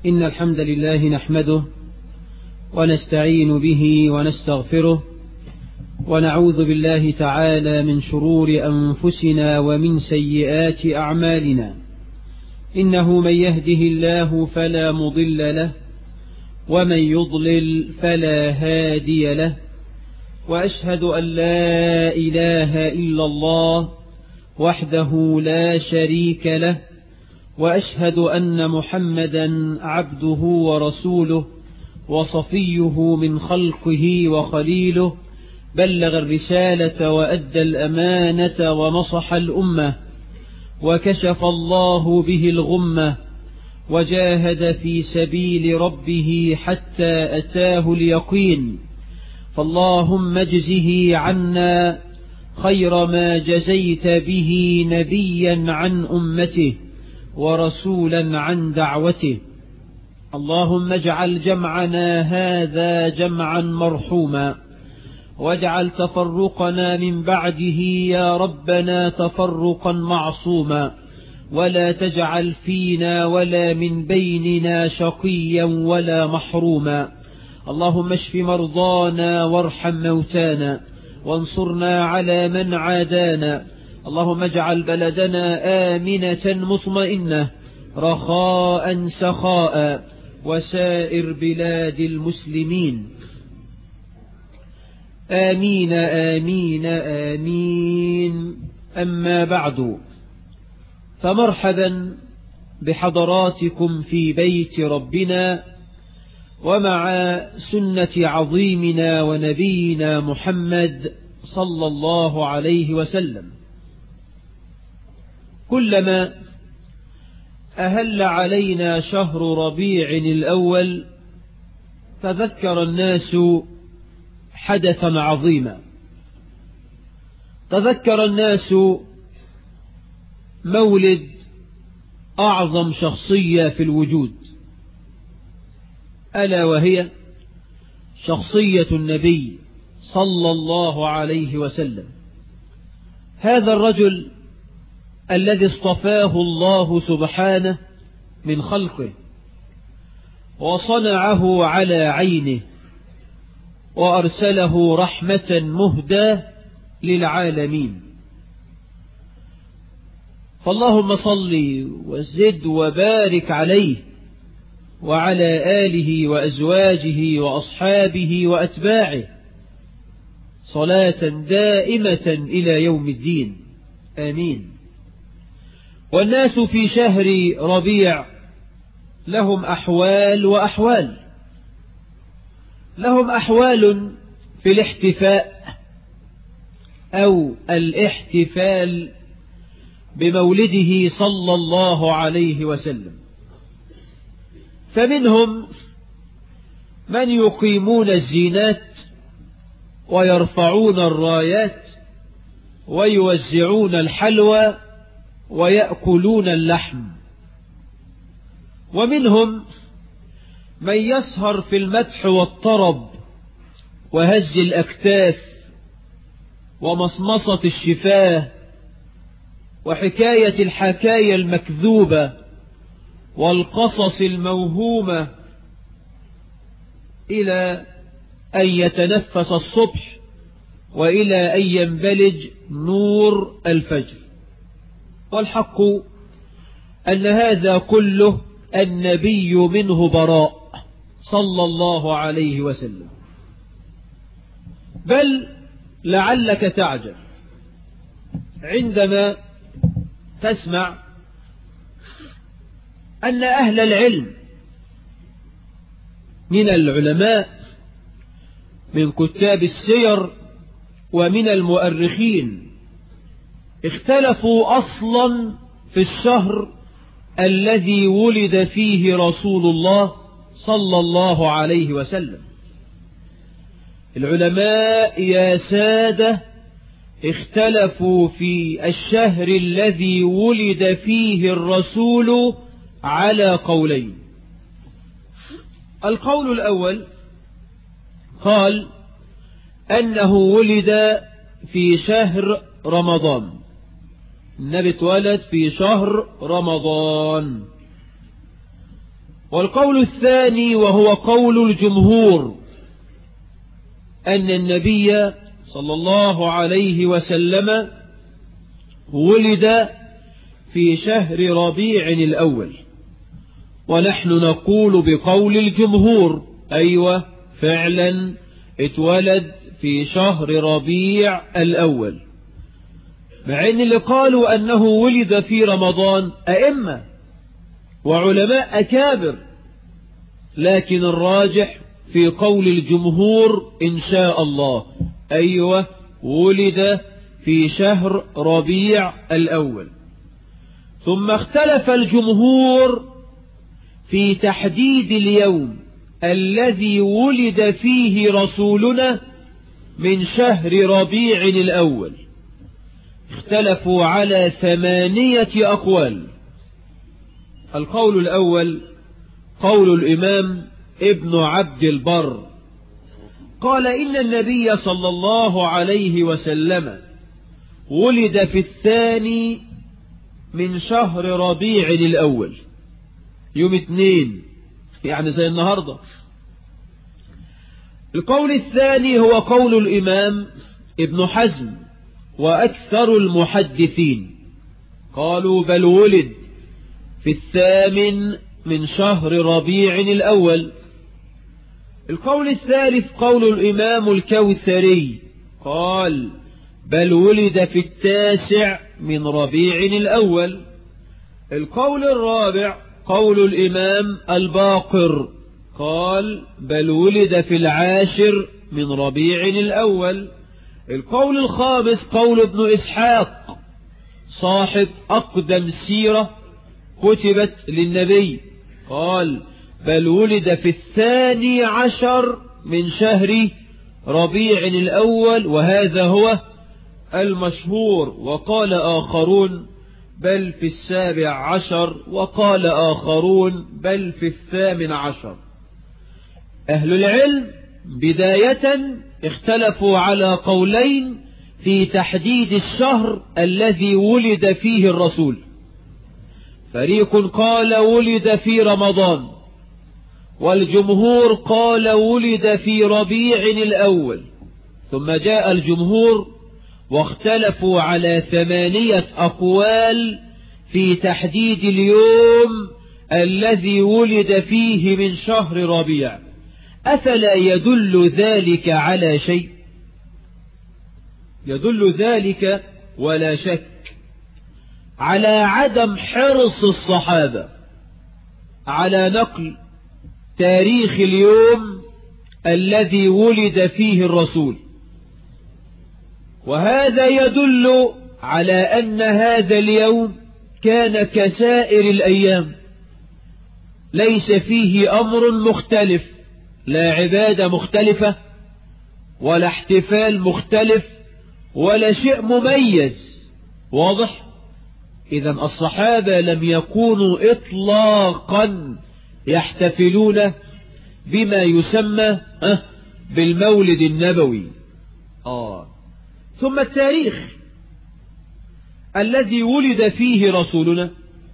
إن الحمد لله نحمده ونستعين به ونستغفره ونعوذ بالله تعالى من شرور أنفسنا ومن سيئات أعمالنا إنه من يهده الله فلا مضل له ومن يضلل فلا هادي له وأشهد أن لا إله إلا الله وحده لا شريك له وأشهد أن محمدا عبده ورسوله وصفيه من خلقه وخليله بلغ الرسالة وأدى الأمانة ونصح الأمة وكشف الله به الغمة وجاهد في سبيل ربه حتى أتاه اليقين فاللهم اجزه عنا خير ما جزيت به نبيا عن أمته ورسولا عن دعوته اللهم اجعل جمعنا هذا جمعا مرحوما واجعل تفرقنا من بعده يا ربنا تفرقا معصوما ولا تجعل فينا ولا من بيننا شقيا ولا محروما اللهم اشف مرضانا وارحم موتانا وانصرنا على من عادانا اللهم اجعل بلدنا آمنة مطمئنة رخاء سخاء وسائر بلاد المسلمين آمين آمين آمين أما بعد فمرحبا بحضراتكم في بيت ربنا ومع سنة عظيمنا ونبينا محمد صلى الله عليه وسلم كلما أهل علينا شهر ربيع الأول تذكر الناس حدثا عظيما تذكر الناس مولد أعظم شخصية في الوجود ألا وهي شخصية النبي صلى الله عليه وسلم هذا الرجل الذي اصطفاه الله سبحانه من خلقه وصنعه على عينه وأرسله رحمة مهدى للعالمين فاللهم صل وزد وبارك عليه وعلى آله وأزواجه وأصحابه وأتباعه صلاة دائمة إلى يوم الدين آمين والناس في شهر ربيع لهم أحوال وأحوال لهم أحوال في الاحتفاء أو الاحتفال بمولده صلى الله عليه وسلم فمنهم من يقيمون الزينات ويرفعون الرايات ويوزعون الحلوى ويأكلون اللحم ومنهم من يسهر في المدح والطرب وهز الأكتاف ومصمصة الشفاه وحكاية الحكاية المكذوبة والقصص الموهومة إلى أن يتنفس الصبح وإلى أن ينبلج نور الفجر والحق أن هذا كله النبي منه براء صلى الله عليه وسلم بل لعلك تعجب عندما تسمع أن أهل العلم من العلماء من كتاب السير ومن المؤرخين اختلفوا أصلا في الشهر الذي ولد فيه رسول الله صلى الله عليه وسلم العلماء يا سادة اختلفوا في الشهر الذي ولد فيه الرسول على قولين القول الأول قال أنه ولد في شهر رمضان النبي اتولد في شهر رمضان والقول الثاني وهو قول الجمهور أن النبي صلى الله عليه وسلم ولد في شهر ربيع الأول ونحن نقول بقول الجمهور أيوة فعلا اتولد في شهر ربيع الأول مع ان اللي قالوا أنه ولد في رمضان أئمة وعلماء أكابر لكن الراجح في قول الجمهور إن شاء الله أيوة ولد في شهر ربيع الأول ثم اختلف الجمهور في تحديد اليوم الذي ولد فيه رسولنا من شهر ربيع الأول اختلفوا على ثمانية أقوال القول الأول قول الإمام ابن عبد البر قال إن النبي صلى الله عليه وسلم ولد في الثاني من شهر ربيع الأول يوم اثنين يعني زي النهاردة القول الثاني هو قول الإمام ابن حزم وأكثر المحدثين قالوا بل ولد في الثامن من شهر ربيع الأول القول الثالث قول الإمام الكوثري قال بل ولد في التاسع من ربيع الأول القول الرابع قول الإمام الباقر قال بل ولد في العاشر من ربيع الأول القول الخامس قول ابن إسحاق صاحب أقدم سيرة كتبت للنبي قال بل ولد في الثاني عشر من شهر ربيع الأول وهذا هو المشهور وقال آخرون بل في السابع عشر وقال آخرون بل في الثامن عشر أهل العلم بداية اختلفوا على قولين في تحديد الشهر الذي ولد فيه الرسول فريق قال ولد في رمضان والجمهور قال ولد في ربيع الأول ثم جاء الجمهور واختلفوا على ثمانية أقوال في تحديد اليوم الذي ولد فيه من شهر ربيع أفلا يدل ذلك على شيء يدل ذلك ولا شك على عدم حرص الصحابة على نقل تاريخ اليوم الذي ولد فيه الرسول وهذا يدل على أن هذا اليوم كان كسائر الأيام ليس فيه أمر مختلف لا عبادة مختلفة ولا احتفال مختلف ولا شيء مميز واضح إذا الصحابة لم يكونوا إطلاقا يحتفلون بما يسمى بالمولد النبوي آه ثم التاريخ الذي ولد فيه رسولنا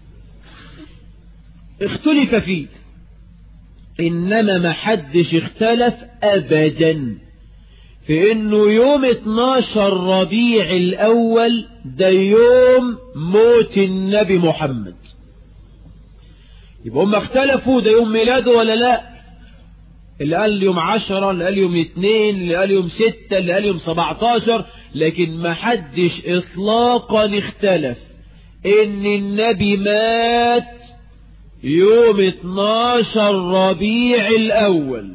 اختلف فيه إنما ما حدش اختلف أبدا في إنه يوم 12 ربيع الأول ده يوم موت النبي محمد يبقى هم اختلفوا ده يوم ميلاده ولا لا اللي قال يوم عشرة اللي قال يوم اثنين اللي قال يوم ستة اللي قال يوم سبعتاشر لكن ما حدش اطلاقا اختلف ان النبي مات يوم 12 ربيع الاول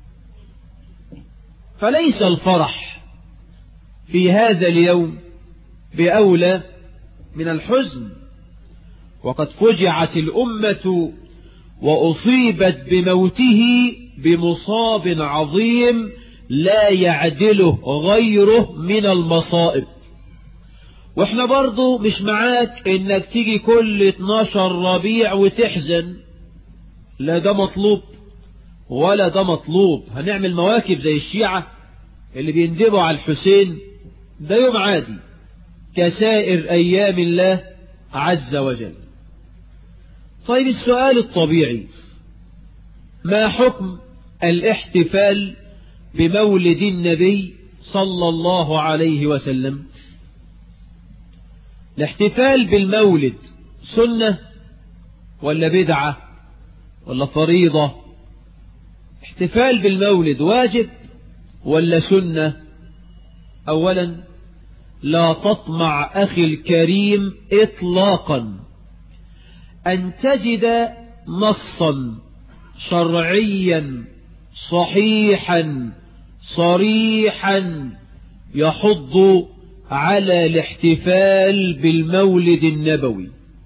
فليس الفرح في هذا اليوم بأولى من الحزن وقد فجعت الأمة وأصيبت بموته بمصاب عظيم لا يعدله غيره من المصائب واحنا برضو مش معاك انك تيجي كل 12 ربيع وتحزن لا ده مطلوب ولا ده مطلوب هنعمل مواكب زي الشيعة اللي بيندبوا على الحسين ده يوم عادي كسائر أيام الله عز وجل طيب السؤال الطبيعي ما حكم الاحتفال بمولد النبي صلى الله عليه وسلم الاحتفال بالمولد سنة ولا بدعة ولا فريضة احتفال بالمولد واجب ولا سنة أولا لا تطمع أخي الكريم إطلاقا أن تجد نصا شرعيا صحيحا صريحا يحض على الاحتفال بالمولد النبوي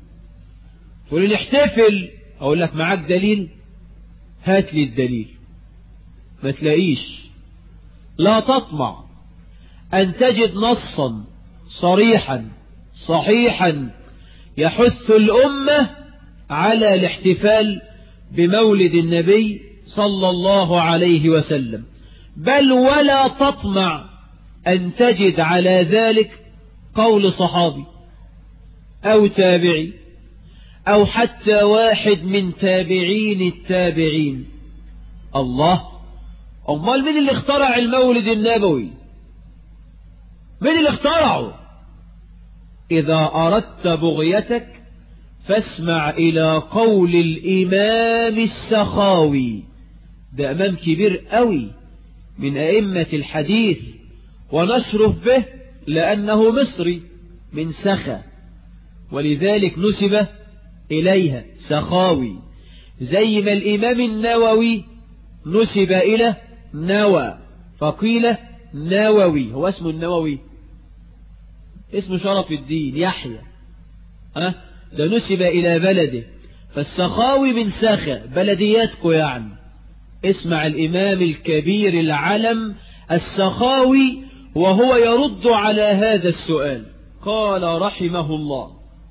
تقول نحتفل أقول لك معاك دليل هات لي الدليل ما تلاقيش لا تطمع أن تجد نصا صريحا صحيحا يحث الأمة على الاحتفال بمولد النبي صلى الله عليه وسلم بل ولا تطمع أن تجد على ذلك قول صحابي أو تابعي أو حتى واحد من تابعين التابعين الله أمال مين اللي اخترع المولد النبوي مين اللي اخترعه إذا أردت بغيتك فاسمع إلى قول الإمام السخاوي ده أمام كبير قوي من أئمة الحديث ونشرف به لأنه مصري من سخا ولذلك نسب إليها سخاوي زي ما الإمام النووي نسب إلى نوى فقيل نووي هو اسمه النووي اسمه شرف الدين يحيى ها ده نسب إلى بلده فالسخاوي من سخا بلدياتكو يعني اسمع الإمام الكبير العلم السخاوي وهو يرد على هذا السؤال قال رحمه الله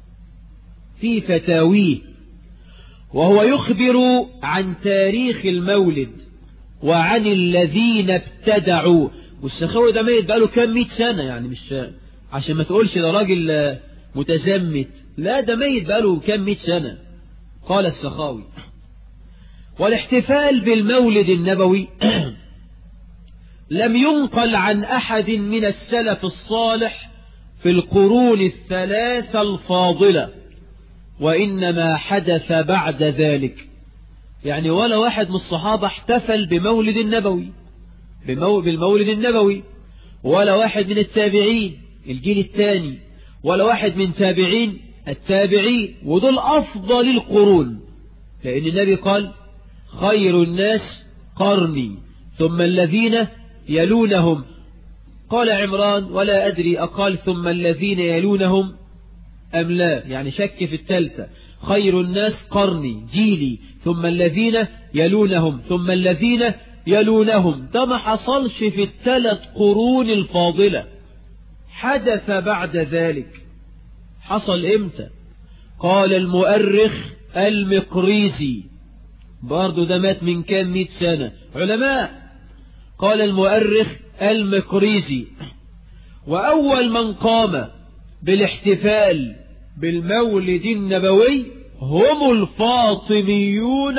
في فتاويه وهو يخبر عن تاريخ المولد وعن الذين ابتدعوا والسخاوي ده ميت بقاله كام مئة سنة يعني مش عشان ما تقولش ده راجل متزمت لا ده ميت بقاله كام مئة سنة قال السخاوي والاحتفال بالمولد النبوي لم ينقل عن أحد من السلف الصالح في القرون الثلاثة الفاضلة وإنما حدث بعد ذلك يعني ولا واحد من الصحابة احتفل بمولد النبوي بمو... بالمولد النبوي ولا واحد من التابعين الجيل الثاني ولا واحد من تابعين التابعين ودول أفضل القرون لأن النبي قال خير الناس قرني ثم الذين يلونهم قال عمران ولا أدري أقال ثم الذين يلونهم أم لا يعني شك في التالتة خير الناس قرني جيلي ثم الذين يلونهم ثم الذين يلونهم ده ما حصلش في الثلاث قرون الفاضلة حدث بعد ذلك حصل امتى قال المؤرخ المقريزي برضو ده مات من كام مئة سنة علماء قال المؤرخ المقريزي وأول من قام بالاحتفال بالمولد النبوي هم الفاطميون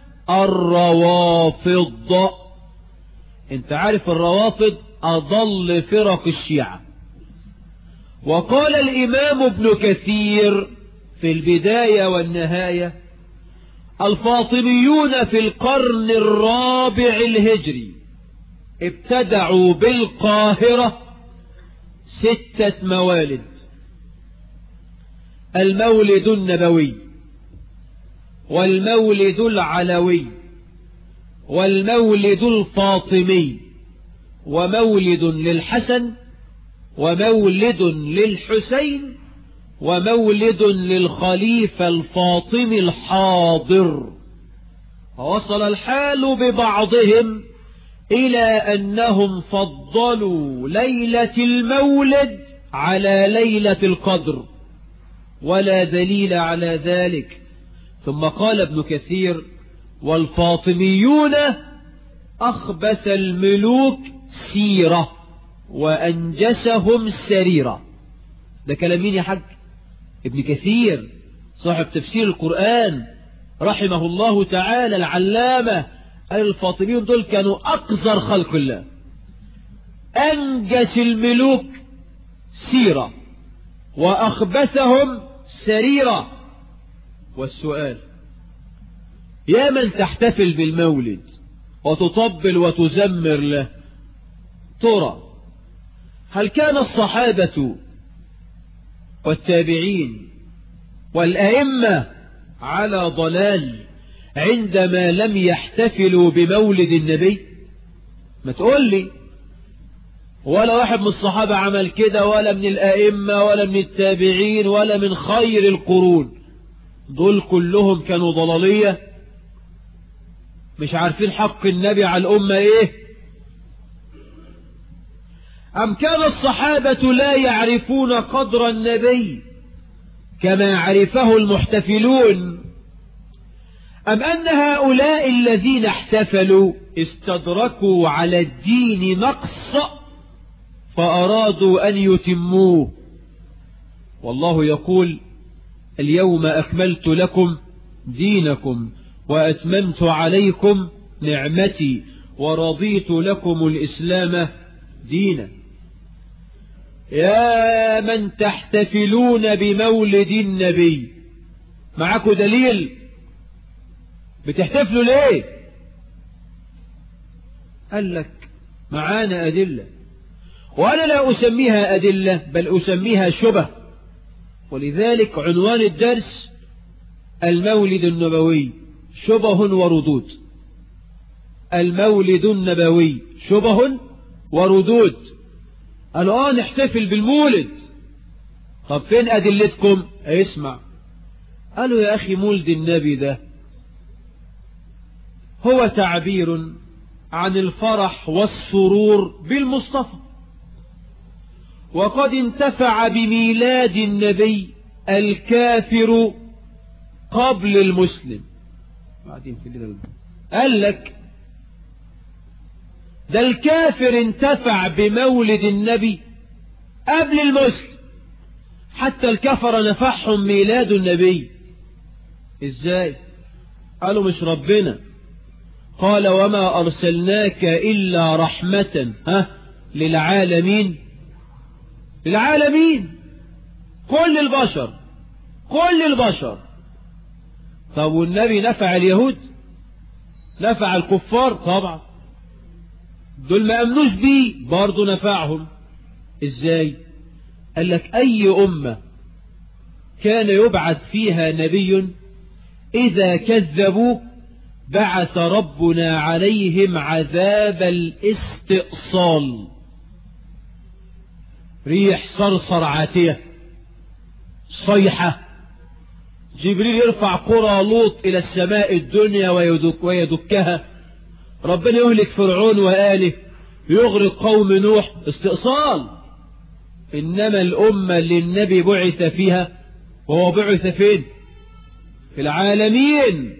الروافض انت عارف الروافض أضل فرق الشيعة وقال الإمام ابن كثير في البداية والنهاية الفاطميون في القرن الرابع الهجري ابتدعوا بالقاهرة ستة موالد المولد النبوي والمولد العلوي والمولد الفاطمي ومولد للحسن ومولد للحسين ومولد للخليفة الفاطمي الحاضر ووصل الحال ببعضهم إلى أنهم فضلوا ليلة المولد على ليلة القدر ولا دليل على ذلك ثم قال ابن كثير والفاطميون أخبث الملوك سيرة وأنجسهم سريرة ده كلام مين يا حاج ابن كثير صاحب تفسير القرآن رحمه الله تعالى العلامة الفاطميون دول كانوا أقذر خلق الله أنجس الملوك سيرة وأخبثهم سريرة والسؤال يا من تحتفل بالمولد وتطبل وتزمر له ترى هل كان الصحابة والتابعين والأئمة على ضلال عندما لم يحتفلوا بمولد النبي ما تقول لي ولا واحد من الصحابة عمل كده ولا من الأئمة ولا من التابعين ولا من خير القرون دول كلهم كانوا ضلالية مش عارفين حق النبي على الأمة إيه أم كان الصحابة لا يعرفون قدر النبي كما عرفه المحتفلون أم أن هؤلاء الذين احتفلوا استدركوا على الدين نقص فأرادوا أن يتموه والله يقول اليوم أكملت لكم دينكم وأتممت عليكم نعمتي ورضيت لكم الإسلام دينا يا من تحتفلون بمولد النبي معكم دليل بتحتفلوا ليه قال لك معانا أدلة وأنا لا أسميها أدلة بل أسميها شبه ولذلك عنوان الدرس المولد النبوي شبه وردود المولد النبوي شبه وردود قالوا اه نحتفل بالمولد طب فين أدلتكم اسمع قالوا يا أخي مولد النبي ده هو تعبير عن الفرح والسرور بالمصطفى وقد انتفع بميلاد النبي الكافر قبل المسلم بعدين في قال لك ده الكافر انتفع بمولد النبي قبل المسلم حتى الكفر نفعهم ميلاد النبي ازاي قالوا مش ربنا قال وما أرسلناك إلا رحمة ها للعالمين للعالمين كل البشر كل البشر طب والنبي نفع اليهود نفع الكفار طبعا دول ما أمنوش بيه برضه نفعهم ازاي قال لك أي أمة كان يبعث فيها نبي إذا كذبوا بعث ربنا عليهم عذاب الاستئصال ريح صرصر عاتية صيحة جبريل يرفع قرى لوط إلى السماء الدنيا ويدك ويدكها ربنا يهلك فرعون وآله يغرق قوم نوح استئصال إنما الأمة اللي النبي بعث فيها وهو بعث فين في العالمين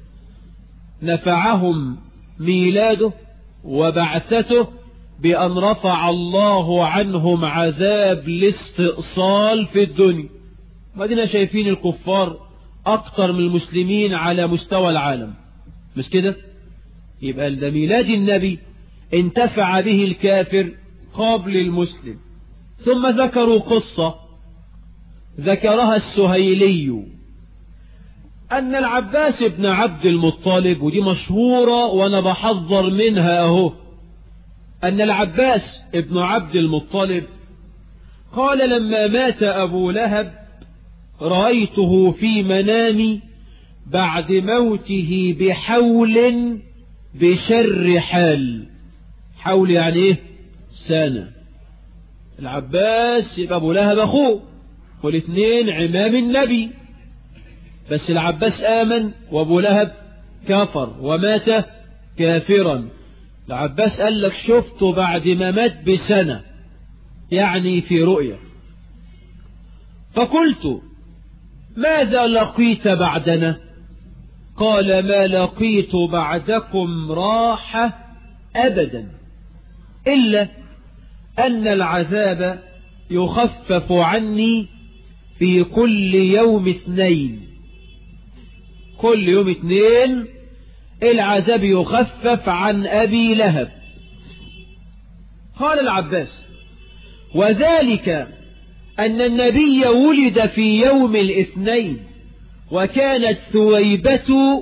نفعهم ميلاده وبعثته بأن رفع الله عنهم عذاب الاستئصال في الدنيا بعدين شايفين الكفار أكثر من المسلمين على مستوى العالم مش كده يبقى ده ميلاد النبي انتفع به الكافر قبل المسلم ثم ذكروا قصة ذكرها السهيلي أن العباس بن عبد المطلب ودي مشهورة وأنا بحذر منها أهو أن العباس بن عبد المطلب قال لما مات أبو لهب رأيته في منامي بعد موته بحول بشر حال حول يعني ايه سنة العباس يبقى أبو لهب أخوه والاثنين عمام النبي بس العباس آمن وأبو لهب كفر ومات كافرا العباس قال لك شفته بعد ما مات بسنة يعني في رؤية فقلت ماذا لقيت بعدنا قال ما لقيت بعدكم راحة أبدا إلا أن العذاب يخفف عني في كل يوم اثنين كل يوم اتنين العذاب يخفف عن أبي لهب قال العباس وذلك أن النبي ولد في يوم الاثنين وكانت ثويبة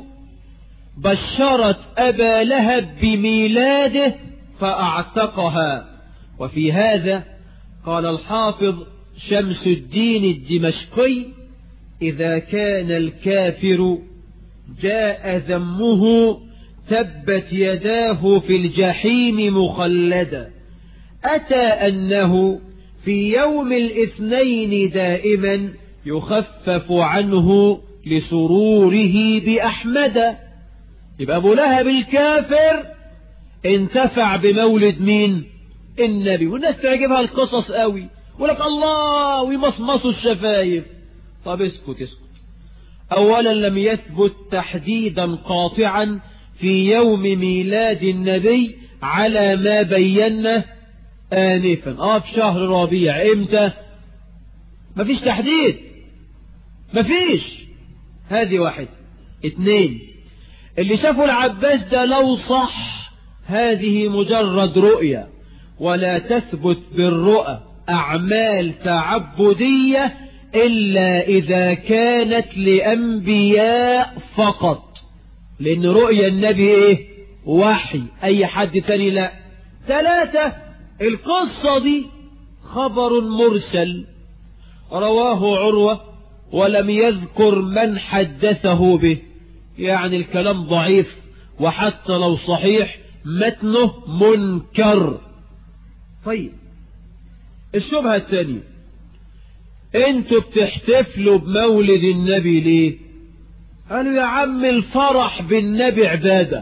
بشرت أبا لهب بميلاده فأعتقها وفي هذا قال الحافظ شمس الدين الدمشقي إذا كان الكافر جاء ذمه تبت يداه في الجحيم مخلدا أتى أنه في يوم الاثنين دائما يخفف عنه لسروره بأحمد يبقى أبو لهب الكافر انتفع بمولد مين النبي والناس تعجبها القصص قوي ولك الله ويمصمصوا الشفايف طب اسكت اسكت أولا لم يثبت تحديدا قاطعا في يوم ميلاد النبي على ما بينا آنفا آه في شهر ربيع امتى مفيش تحديد مفيش هذه واحد اتنين اللي شافوا العباس ده لو صح هذه مجرد رؤية ولا تثبت بالرؤى أعمال تعبدية إلا إذا كانت لأنبياء فقط لأن رؤيا النبي إيه وحي أي حد تاني لا ثلاثة القصة دي خبر مرسل رواه عروة ولم يذكر من حدثه به يعني الكلام ضعيف وحتى لو صحيح متنه منكر طيب الشبهة الثانية انتوا بتحتفلوا بمولد النبي ليه قالوا يا عم الفرح بالنبي عبادة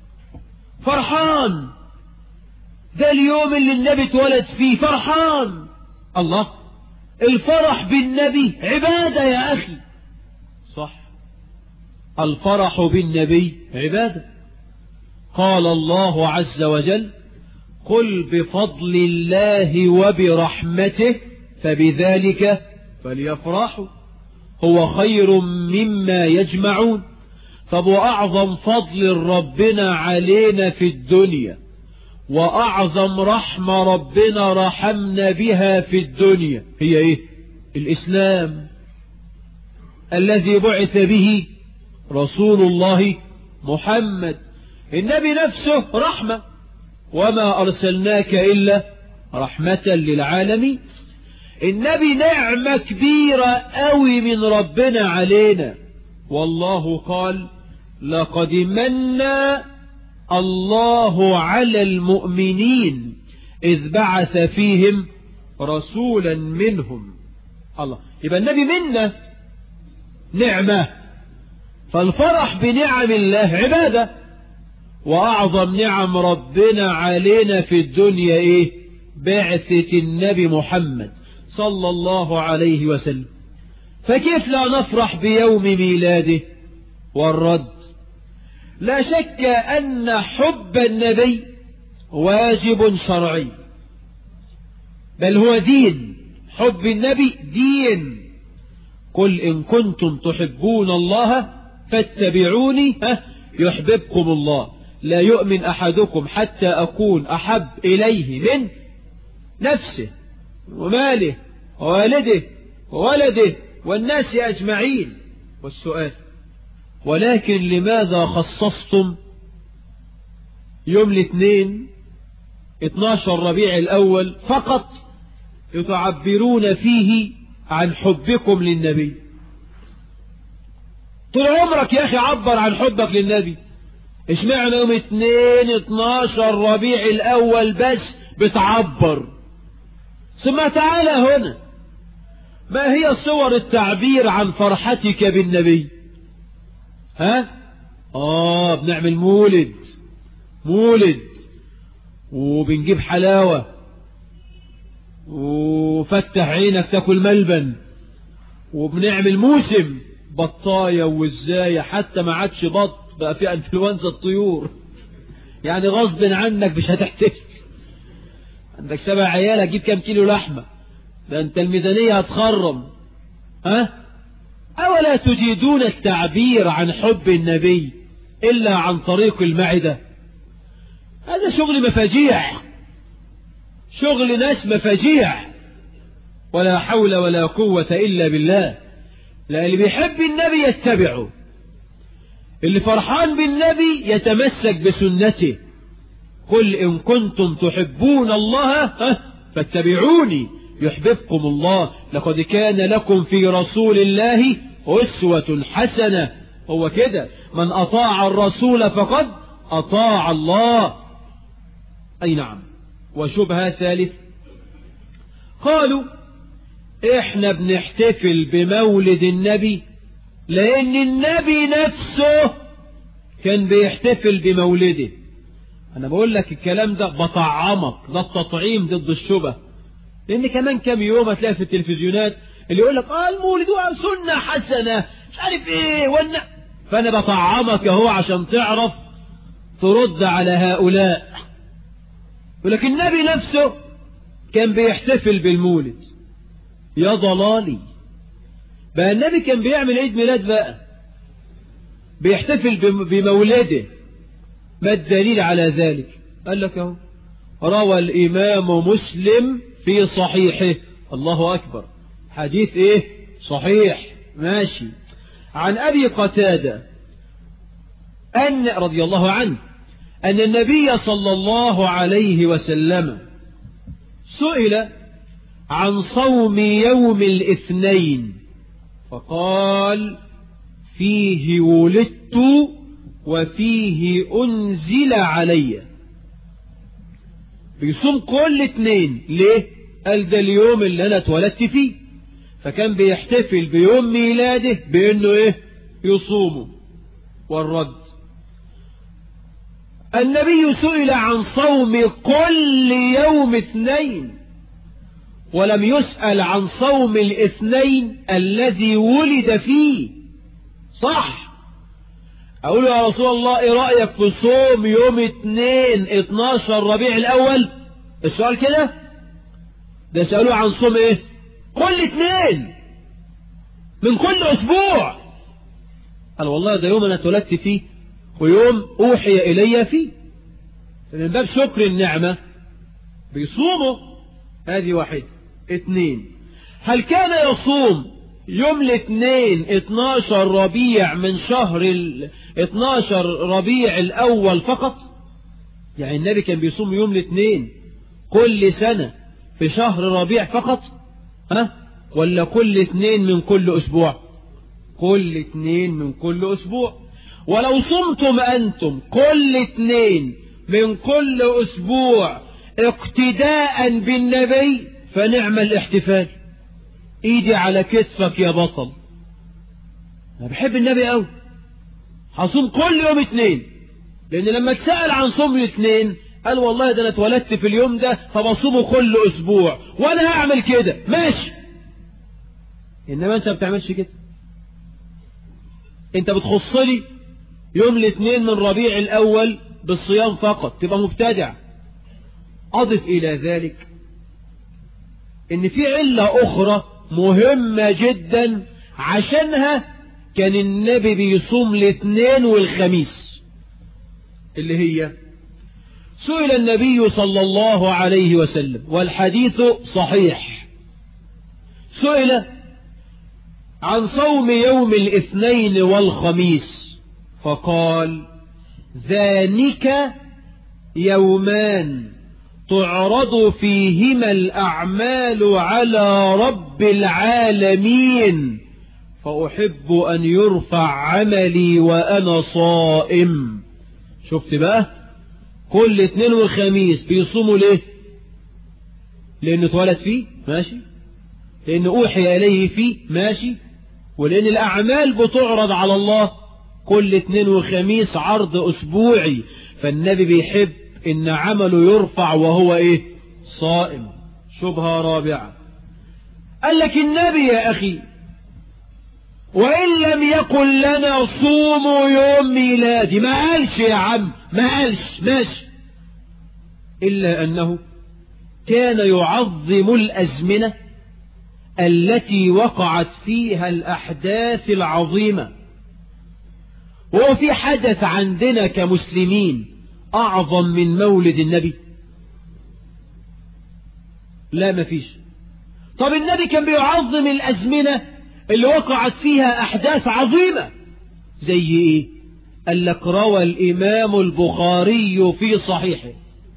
فرحان ده اليوم اللي النبي اتولد فيه فرحان الله الفرح بالنبي عبادة يا أخي صح الفرح بالنبي عبادة قال الله عز وجل قل بفضل الله وبرحمته فبذلك فليفرحوا هو خير مما يجمعون طب وأعظم فضل ربنا علينا في الدنيا وأعظم رحمة ربنا رحمنا بها في الدنيا هي إيه الإسلام الذي بعث به رسول الله محمد النبي نفسه رحمة وما أرسلناك إلا رحمة للعالمين النبي نعمة كبيرة قوي من ربنا علينا والله قال لقد منا الله على المؤمنين إذ بعث فيهم رسولا منهم الله يبقى النبي منا نعمة فالفرح بنعم الله عبادة وأعظم نعم ربنا علينا في الدنيا إيه بعثة النبي محمد صلى الله عليه وسلم فكيف لا نفرح بيوم ميلاده والرد لا شك أن حب النبي واجب شرعي بل هو دين حب النبي دين قل إن كنتم تحبون الله فاتبعوني يحببكم الله لا يؤمن أحدكم حتى أكون أحب إليه من نفسه وماله ووالده وولده والناس أجمعين والسؤال ولكن لماذا خصصتم يوم الاثنين 12 ربيع الأول فقط يتعبرون فيه عن حبكم للنبي طول عمرك يا أخي عبر عن حبك للنبي اشمعنى يوم اثنين 12 ربيع الأول بس بتعبر ثم تعالى هنا ما هي صور التعبير عن فرحتك بالنبي ها اه بنعمل مولد مولد وبنجيب حلاوة وفتح عينك تاكل ملبن وبنعمل موسم بطاية وزاية حتى ما عادش بط بقى في انفلونزا الطيور يعني غصب عنك مش هتحتفل عندك سبع عيال هتجيب كام كيلو لحمة ده انت الميزانية هتخرم ها أولا تجيدون التعبير عن حب النبي إلا عن طريق المعدة هذا شغل مفاجيع شغل ناس مفاجيع ولا حول ولا قوة إلا بالله لا اللي بيحب النبي يتبعه اللي فرحان بالنبي يتمسك بسنته قل إن كنتم تحبون الله فاتبعوني يحببكم الله لقد كان لكم في رسول الله أسوة حسنة هو كده من أطاع الرسول فقد أطاع الله أي نعم وشبهة ثالث قالوا احنا بنحتفل بمولد النبي لأن النبي نفسه كان بيحتفل بمولده أنا بقول لك الكلام ده بطعمك ده التطعيم ضد الشبه لأن كمان كام يوم هتلاقي في التلفزيونات اللي يقول لك اه المولد سنة حسنة مش عارف ايه وانا فأنا بطعمك اهو عشان تعرف ترد على هؤلاء ولكن النبي نفسه كان بيحتفل بالمولد يا ضلالي بقى النبي كان بيعمل عيد ميلاد بقى بيحتفل بمولده ما الدليل على ذلك قال لك اهو روى الإمام مسلم في صحيحه الله أكبر حديث إيه صحيح ماشي عن أبي قتادة أن رضي الله عنه أن النبي صلى الله عليه وسلم سئل عن صوم يوم الاثنين فقال فيه ولدت وفيه أنزل علي بيصوم كل اتنين ليه قال ده اليوم اللي أنا اتولدت فيه فكان بيحتفل بيوم ميلاده بأنه إيه يصومه والرد النبي سئل عن صوم كل يوم اثنين ولم يسأل عن صوم الاثنين الذي ولد فيه صح أقول يا رسول الله إيه رأيك في صوم يوم اتنين اتناشر ربيع الأول السؤال كده ده سألوه عن صوم إيه كل اتنين من كل أسبوع قال والله ده يوم أنا اتولدت فيه ويوم أوحي إلي فيه من باب شكر النعمة بيصوموا هذه واحدة اتنين هل كان يصوم يوم الاثنين 12 ربيع من شهر ال 12 ربيع الأول فقط يعني النبي كان بيصوم يوم الاثنين كل سنة في شهر ربيع فقط ها ولا كل اثنين من كل أسبوع كل اثنين من كل أسبوع ولو صمتم أنتم كل اثنين من كل أسبوع اقتداء بالنبي فنعم الاحتفال ايدي على كتفك يا بطل انا بحب النبي قوي هصوم كل يوم اثنين لان لما اتسأل عن صوم الاثنين قال والله ده انا اتولدت في اليوم ده فبصومه كل اسبوع وانا هعمل كده ماشي انما انت ما بتعملش كده انت بتخص لي يوم الاثنين من ربيع الاول بالصيام فقط تبقى مبتدع اضف الى ذلك ان في علة اخرى مهمة جدا عشانها كان النبي بيصوم الاثنين والخميس اللي هي سئل النبي صلى الله عليه وسلم والحديث صحيح سئل عن صوم يوم الاثنين والخميس فقال ذلك يومان تعرض فيهما الأعمال على رب العالمين فأحب أن يرفع عملي وأنا صائم شفت بقى كل اثنين والخميس بيصوموا ليه لأنه اتولد فيه ماشي لأنه أوحي إليه فيه ماشي ولأن الأعمال بتعرض على الله كل اثنين وخميس عرض أسبوعي فالنبي بيحب إن عمله يرفع وهو إيه صائم شبهة رابعة قال لك النبي يا أخي وإن لم يقل لنا صوموا يوم ميلادي ما قالش يا عم ما قالش ماشي إلا أنه كان يعظم الأزمنة التي وقعت فيها الأحداث العظيمة وهو في حدث عندنا كمسلمين أعظم من مولد النبي لا مفيش طب النبي كان بيعظم الأزمنة اللي وقعت فيها أحداث عظيمة زي إيه قال لك روى الإمام البخاري في صحيحه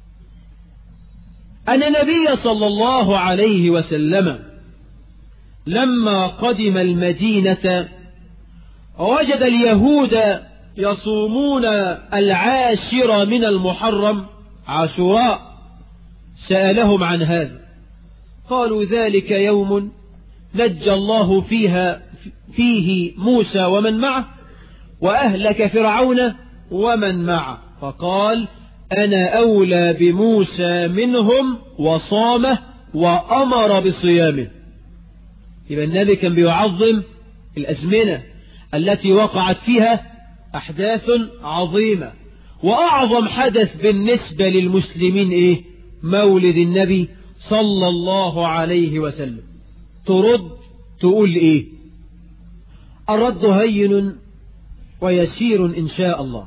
أن النبي صلى الله عليه وسلم لما قدم المدينة وجد اليهود يصومون العاشر من المحرم عاشوراء سألهم عن هذا قالوا ذلك يوم نجى الله فيها فيه موسى ومن معه وأهلك فرعون ومن معه فقال أنا أولى بموسى منهم وصامه وأمر بصيامه يبقى النبي كان بيعظم الأزمنة التي وقعت فيها أحداث عظيمة وأعظم حدث بالنسبة للمسلمين إيه مولد النبي صلى الله عليه وسلم ترد تقول إيه الرد هين ويسير إن شاء الله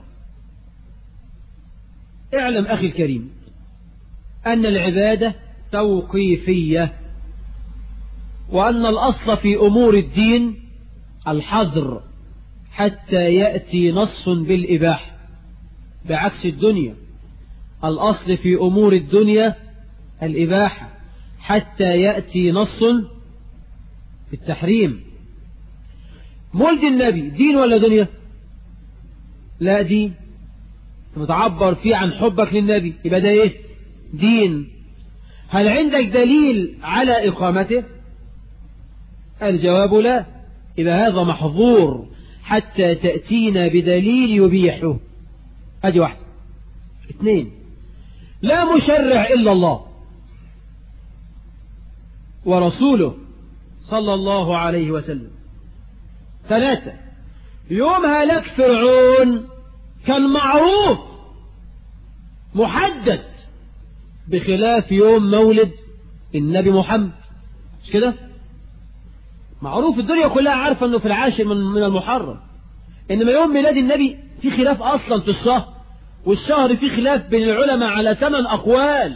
اعلم أخي الكريم أن العبادة توقيفية وأن الأصل في أمور الدين الحظر حتى يأتي نص بالإباحة بعكس الدنيا الأصل في أمور الدنيا الإباحة حتى يأتي نص بالتحريم مولد النبي دين ولا دنيا لا دين متعبر فيه عن حبك للنبي يبقى ده ايه دين هل عندك دليل على إقامته الجواب لا يبقى هذا محظور حتى تأتينا بدليل يبيحه ادي واحدة اثنين لا مشرع إلا الله ورسوله صلى الله عليه وسلم ثلاثة يوم هلاك فرعون كان معروف محدد بخلاف يوم مولد النبي محمد مش كده معروف الدنيا كلها عارفة انه في العاشر من, من المحرم انما يوم ميلاد النبي في خلاف اصلا في الشهر والشهر في خلاف بين العلماء على ثمان اقوال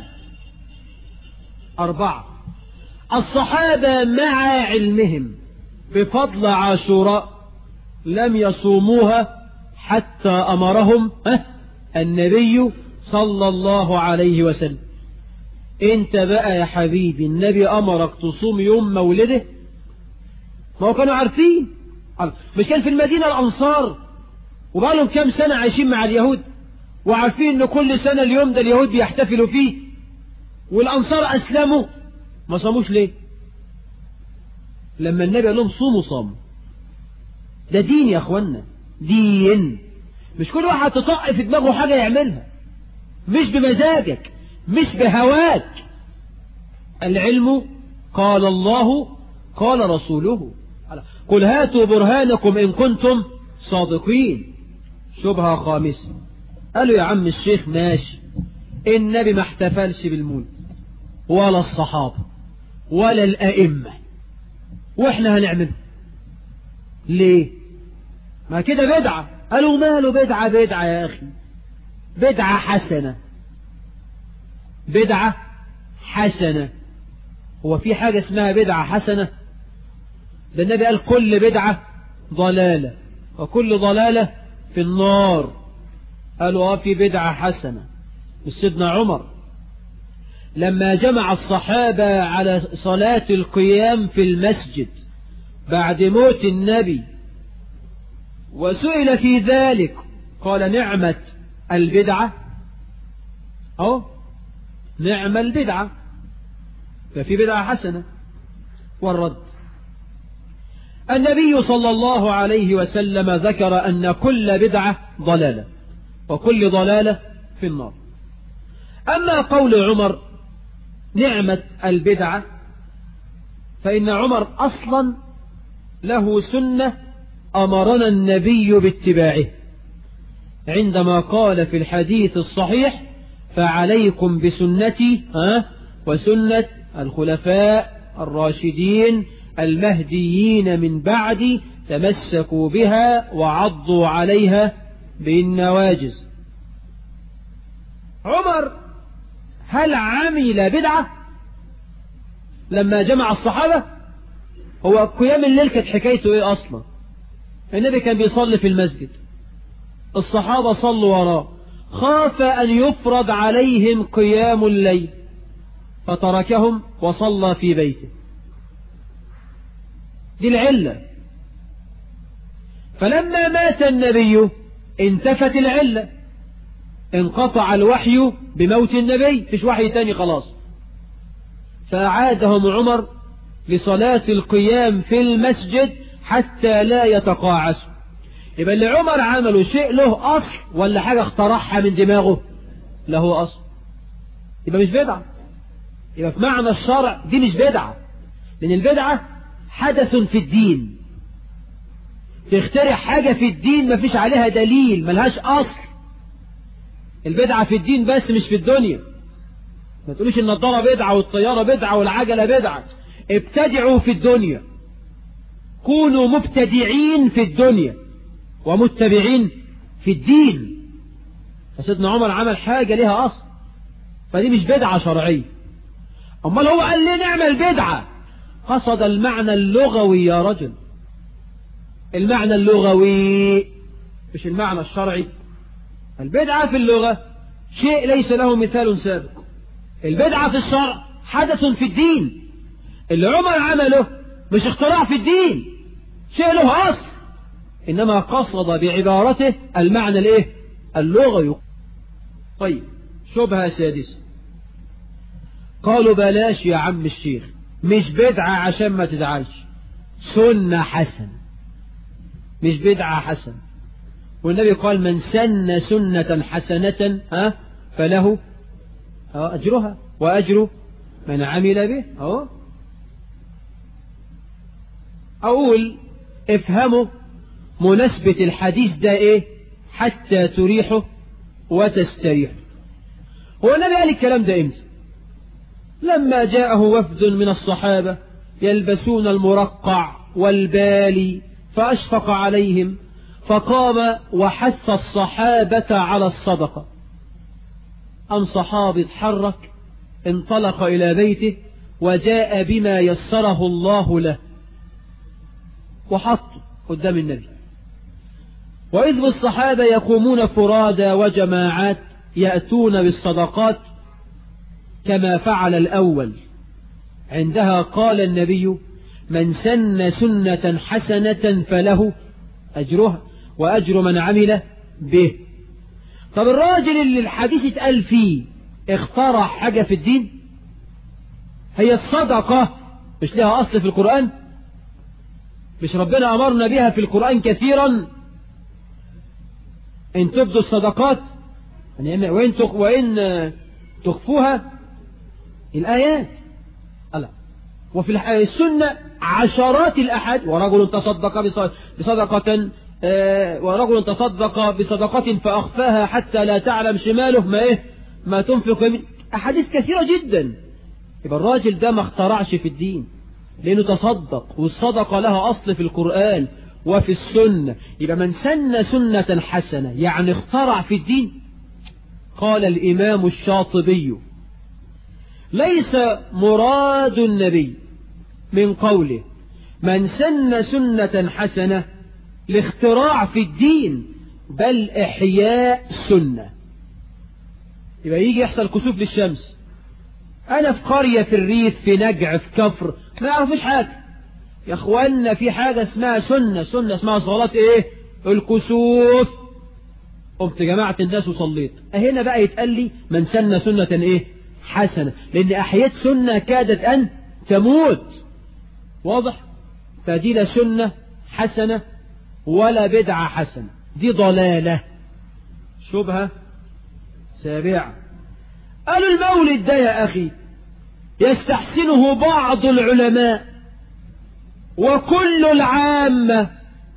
اربعة الصحابة مع علمهم بفضل عاشوراء لم يصوموها حتى أمرهم النبي صلى الله عليه وسلم انت بقى يا حبيبي النبي أمرك تصوم يوم مولده ما هو كانوا عارفين مش كان في المدينة الأنصار وبقى لهم كام سنة عايشين مع اليهود وعارفين ان كل سنة اليوم ده اليهود بيحتفلوا فيه والأنصار أسلموا ما صاموش ليه لما النبي قال لهم صوموا صاموا ده دين يا اخوانا دين مش كل واحد تطق في دماغه حاجة يعملها مش بمزاجك مش بهواك العلم قال الله قال رسوله قل هاتوا برهانكم إن كنتم صادقين شبهة خامسة قالوا يا عم الشيخ ماشي النبي ما احتفلش بالمولد ولا الصحابة ولا الأئمة واحنا هنعمله ليه ما كده بدعة قالوا ماله بدعة بدعة يا أخي بدعة حسنة بدعة حسنة هو في حاجة اسمها بدعة حسنة ده النبي قال كل بدعة ضلالة وكل ضلالة في النار قالوا اه في بدعة حسنة سيدنا عمر لما جمع الصحابة على صلاة القيام في المسجد بعد موت النبي وسئل في ذلك قال نعمة البدعة أو نعم البدعة ففي بدعة حسنة والرد النبي صلى الله عليه وسلم ذكر أن كل بدعة ضلالة وكل ضلالة في النار أما قول عمر نعمة البدعة فإن عمر أصلا له سنة أمرنا النبي باتباعه عندما قال في الحديث الصحيح فعليكم بسنتي ها وسنة الخلفاء الراشدين المهديين من بعدي تمسكوا بها وعضوا عليها بالنواجز عمر هل عمل بدعة لما جمع الصحابة هو قيام الليل كانت حكايته ايه اصلا النبي كان بيصلي في المسجد الصحابة صلوا وراه خاف أن يفرض عليهم قيام الليل فتركهم وصلى في بيته دي العلة فلما مات النبي انتفت العلة انقطع الوحي بموت النبي فيش وحي تاني خلاص فأعادهم عمر لصلاة القيام في المسجد حتى لا يتقاعسوا يبقى اللي عمر عمله شيء له أصل ولا حاجة اخترعها من دماغه له أصل يبقى مش بدعة يبقى في معنى الشرع دي مش بدعة لأن البدعة حدث في الدين تخترع حاجة في الدين ما فيش عليها دليل ملهاش أصل البدعة في الدين بس مش في الدنيا ما تقوليش النضارة بدعة والطيارة بدعة والعجلة بدعة ابتدعوا في الدنيا كونوا مبتدعين في الدنيا ومتبعين في الدين فسيدنا عمر عمل حاجة لها أصل فدي مش بدعة شرعية أمال هو قال ليه نعمل بدعة قصد المعنى اللغوي يا رجل المعنى اللغوي مش المعنى الشرعي البدعة في اللغة شيء ليس له مثال سابق البدعة في الشرع حدث في الدين اللي عمر عمله مش اختراع في الدين شيء له أصل إنما قصد بعبارته المعنى الايه اللغوي طيب شبهة سادسة قالوا بلاش يا عم الشيخ مش بدعة عشان ما تزعلش سنة حسن مش بدعة حسن والنبي قال من سن سنة حسنة ها فله أجرها وأجر من عمل به أهو أقول افهموا مناسبة الحديث ده إيه حتى تريحه وتستريحه هو النبي قال الكلام ده إمتى لما جاءه وفد من الصحابة يلبسون المرقع والبالي فأشفق عليهم فقام وحث الصحابة على الصدقة أم صحابي اتحرك انطلق إلى بيته وجاء بما يسره الله له وحط قدام النبي وإذ بالصحابة يقومون فرادى وجماعات يأتون بالصدقات كما فعل الأول عندها قال النبي من سن سنة حسنة فله أجرها وأجر من عمل به طب الراجل اللي الحديث اتقال فيه اخترع حاجة في الدين هي الصدقة مش لها أصل في القرآن مش ربنا أمرنا بها في القرآن كثيرا إن تبدوا الصدقات وإن, وإن تخفوها الآيات ألا وفي السنة عشرات الأحد ورجل تصدق بصدقة ورجل تصدق بصدقة فأخفاها حتى لا تعلم شماله ما إيه ما تنفق من أحاديث كثيرة جدا يبقى الراجل ده ما اخترعش في الدين لأنه تصدق والصدقة لها أصل في القرآن وفي السنة يبقى من سن سنة حسنة يعني اخترع في الدين قال الإمام الشاطبي ليس مراد النبي من قوله من سن سنة حسنة لاختراع في الدين بل إحياء سنة يبقى يجي يحصل كسوف للشمس أنا في قرية في الريف في نجع في كفر ما يعرفوش حاجة يا أخوانا في حاجة اسمها سنة سنة اسمها صلاة إيه الكسوف قمت جمعت الناس وصليت هنا بقى يتقال لي من سن سنة إيه حسنة لأن أحيات سنة كادت أن تموت واضح فدي لا سنة حسنة ولا بدعة حسنة دي ضلالة شبهة سابعة قالوا المولد ده يا أخي يستحسنه بعض العلماء وكل العامة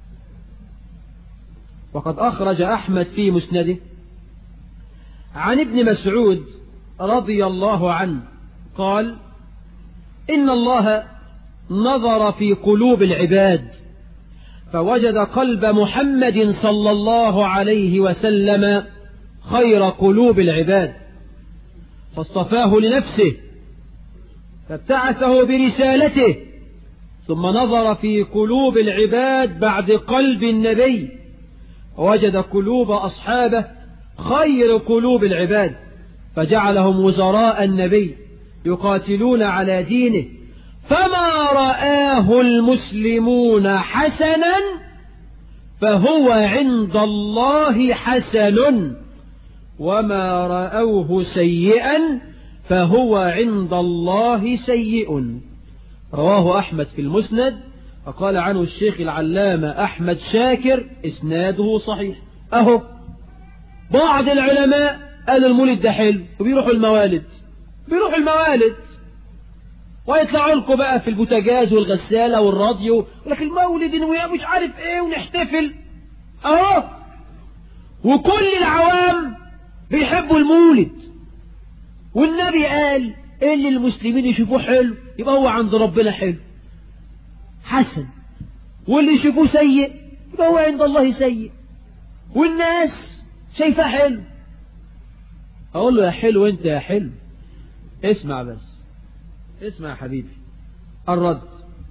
وقد أخرج أحمد في مسنده عن ابن مسعود رضي الله عنه قال إن الله نظر في قلوب العباد فوجد قلب محمد صلى الله عليه وسلم خير قلوب العباد فاصطفاه لنفسه فابتعثه برسالته ثم نظر في قلوب العباد بعد قلب النبي ووجد قلوب أصحابه خير قلوب العباد فجعلهم وزراء النبي يقاتلون على دينه فما رآه المسلمون حسنا فهو عند الله حسن وما رأوه سيئا فهو عند الله سيء رواه أحمد في المسند وقال عنه الشيخ العلامة أحمد شاكر إسناده صحيح أهو بعض العلماء قالوا المولد ده حلو وبيروحوا الموالد بيروحوا الموالد ويطلعوا لكم بقى في البوتاجاز والغسالة والراديو ولكن المولد مش عارف ايه ونحتفل اهو وكل العوام بيحبوا المولد والنبي قال اللي المسلمين يشوفوه حلو يبقى هو عند ربنا حلو حسن واللي يشوفوه سيء يبقى هو عند الله سيء والناس شايفاه حلو اقول له يا حلو انت يا حلو اسمع بس اسمع يا حبيبي الرد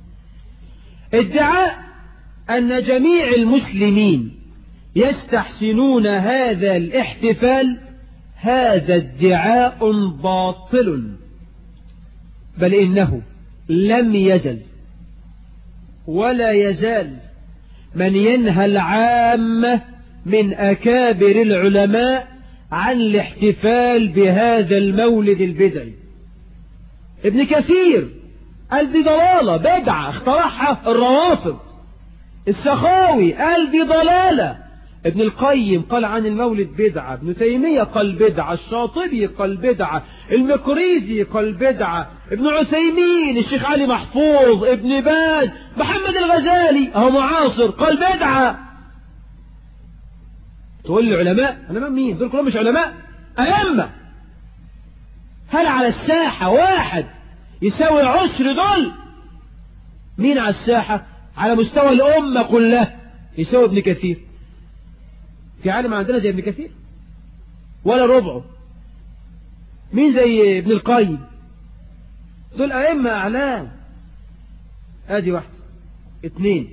ادعاء ان جميع المسلمين يستحسنون هذا الاحتفال هذا ادعاء باطل بل انه لم يزل ولا يزال من ينهى العامة من أكابر العلماء عن الاحتفال بهذا المولد البدعي ابن كثير قال دي ضلالة بدعة اخترعها الروافض السخاوي قال دي ضلالة ابن القيم قال عن المولد بدعة ابن تيمية قال بدعة الشاطبي قال بدعة المقريزي قال بدعة ابن عثيمين الشيخ علي محفوظ ابن باز محمد الغزالي اهو معاصر قال بدعة تقول لي علماء علماء مين دول كلهم مش علماء أئمة هل على الساحة واحد يساوي عشر دول مين على الساحة على مستوى الأمة كلها يساوي ابن كثير في عالم عندنا زي ابن كثير ولا ربعه مين زي ابن القيم دول أئمة أعلام ادي واحدة اثنين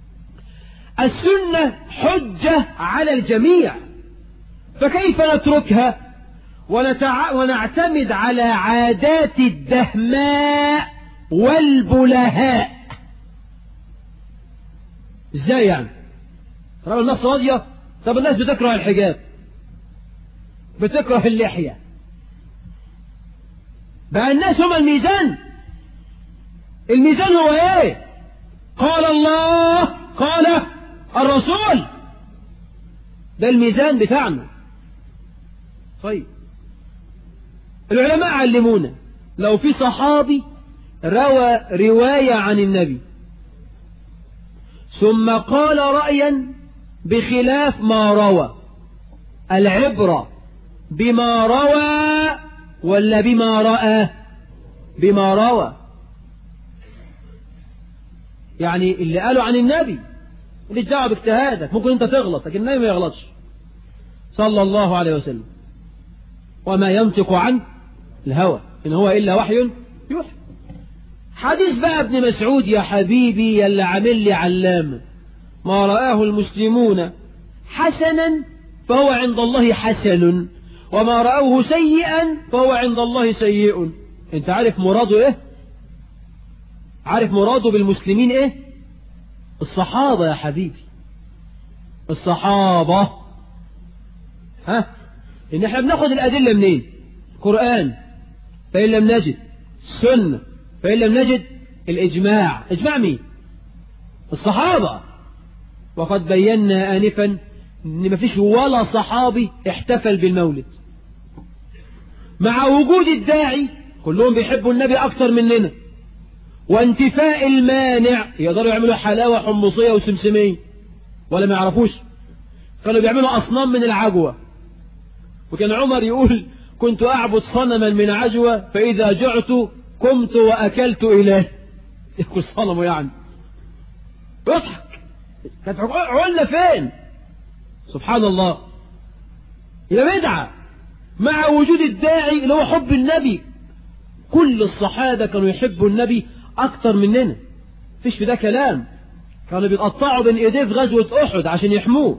السنة حجة على الجميع فكيف نتركها ونتع... ونعتمد على عادات الدهماء والبلهاء ازاي يعني طب الناس راضية طب الناس بتكره الحجاب بتكره اللحية بقى الناس هم الميزان الميزان هو ايه قال الله قال الرسول ده الميزان بتاعنا طيب العلماء علمونا لو في صحابي روى رواية عن النبي ثم قال رأيا بخلاف ما روى العبرة بما روى ولا بما رأى بما روى يعني اللي قالوا عن النبي ماليش دعوه باجتهادك ممكن انت تغلط لكن النبي ما يغلطش صلى الله عليه وسلم وما ينطق عن الهوى إن هو إلا وحي يوحى حديث بقى ابن مسعود يا حبيبي يلا عامل لي علامة ما رآه المسلمون حسنا فهو عند الله حسن وما رأوه سيئا فهو عند الله سيء انت عارف مراده ايه عارف مراده بالمسلمين ايه الصحابة يا حبيبي الصحابة ها ان احنا بناخد الادلة منين قرآن فإن لم نجد سنة فإن لم نجد الإجماع إجماع مين الصحابة وقد بينا آنفا ان مفيش ولا صحابي احتفل بالمولد مع وجود الداعي كلهم بيحبوا النبي أكثر مننا وانتفاء المانع يقدروا يعملوا حلاوة حمصية وسمسمية ولا ما يعرفوش كانوا بيعملوا أصنام من العجوة وكان عمر يقول كنت أعبد صنما من عجوة فإذا جعت قمت وأكلت إليه ياكل صنمه يعني يضحك كانت عقولنا فين سبحان الله يبقى بدعة مع وجود الداعي اللي هو حب النبي كل الصحابة كانوا يحبوا النبي أكتر مننا فيش في ده كلام كانوا بيتقطعوا بين ايديه في غزوة أحد عشان يحموه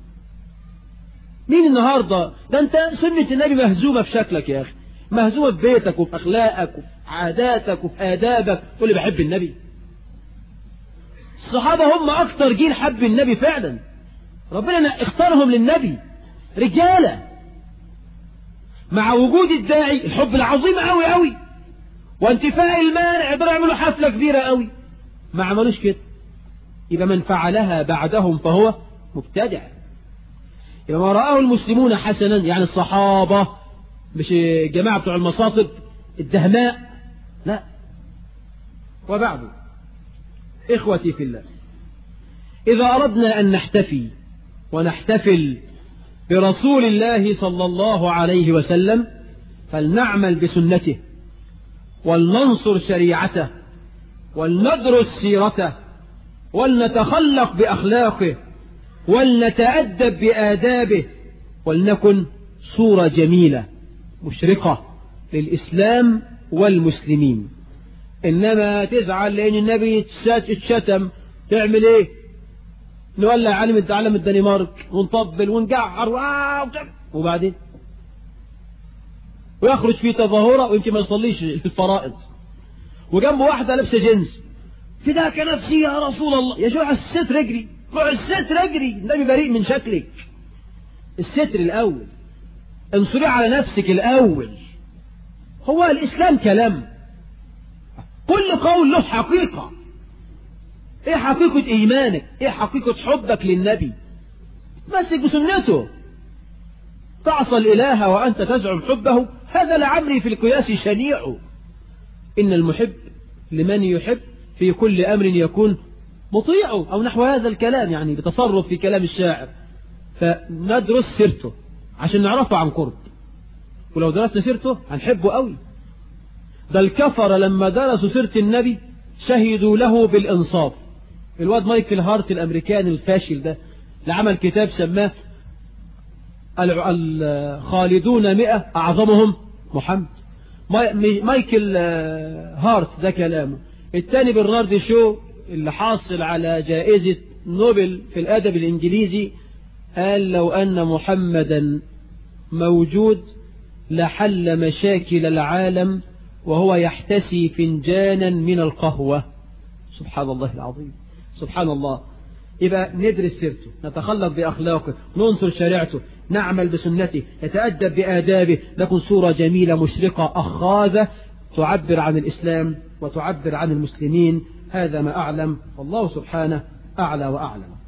مين النهاردة ده انت سنة النبي مهزومة في شكلك يا أخي مهزومة في بيتك وفي أخلاقك وفي عاداتك وفي آدابك تقول لي بحب النبي الصحابة هم أكتر جيل حب النبي فعلا ربنا اختارهم للنبي رجالة مع وجود الداعي الحب العظيم قوي قوي وانتفاء المانع يقدروا يعملوا حفلة كبيرة قوي ما عملوش كده يبقى من فعلها بعدهم فهو مبتدع يبقى ما رآه المسلمون حسنا يعني الصحابة مش الجماعة بتوع المصاطب الدهماء لا وبعد إخوتي في الله إذا أردنا أن نحتفي ونحتفل برسول الله صلى الله عليه وسلم فلنعمل بسنته ولننصر شريعته ولندرس سيرته ولنتخلق بأخلاقه ولنتأدب بآدابه ولنكن صورة جميلة مشرقة للإسلام والمسلمين إنما تزعل لأن النبي اتشتم تعمل إيه نولع علم علم الدنمارك ونطبل ونجعر وبعدين ويخرج في تظاهرة ويمكن ما يصليش الفرائض وجنبه واحدة لابسة جنس فداك نفسي يا رسول الله يا جوع الستر اجري روح الستر اجري النبي بريء من شكلك الستر الأول انصري على نفسك الأول هو الإسلام كلام كل قول له حقيقة ايه حقيقة ايمانك ايه حقيقة حبك للنبي مسك بسنته تعصى الاله وانت تزعم حبه هذا لعمري في القياس شنيع ان المحب لمن يحب في كل امر يكون مطيع او نحو هذا الكلام يعني بتصرف في كلام الشاعر فندرس سيرته عشان نعرفه عن قرب ولو درسنا سيرته هنحبه قوي ده الكفر لما درسوا سيرة النبي شهدوا له بالإنصاف الواد مايكل هارت الأمريكاني الفاشل ده اللي عمل كتاب سماه الخالدون مئة أعظمهم محمد مايكل هارت ده كلامه الثاني برنارد شو اللي حاصل على جائزة نوبل في الأدب الإنجليزي قال لو أن محمدا موجود لحل مشاكل العالم وهو يحتسي فنجانا من القهوة سبحان الله العظيم سبحان الله يبقى ندرس سيرته نتخلق بأخلاقه ننصر شريعته نعمل بسنته نتأدب بآدابه نكون صورة جميلة مشرقة أخاذة تعبر عن الإسلام وتعبر عن المسلمين هذا ما أعلم والله سبحانه أعلى وأعلم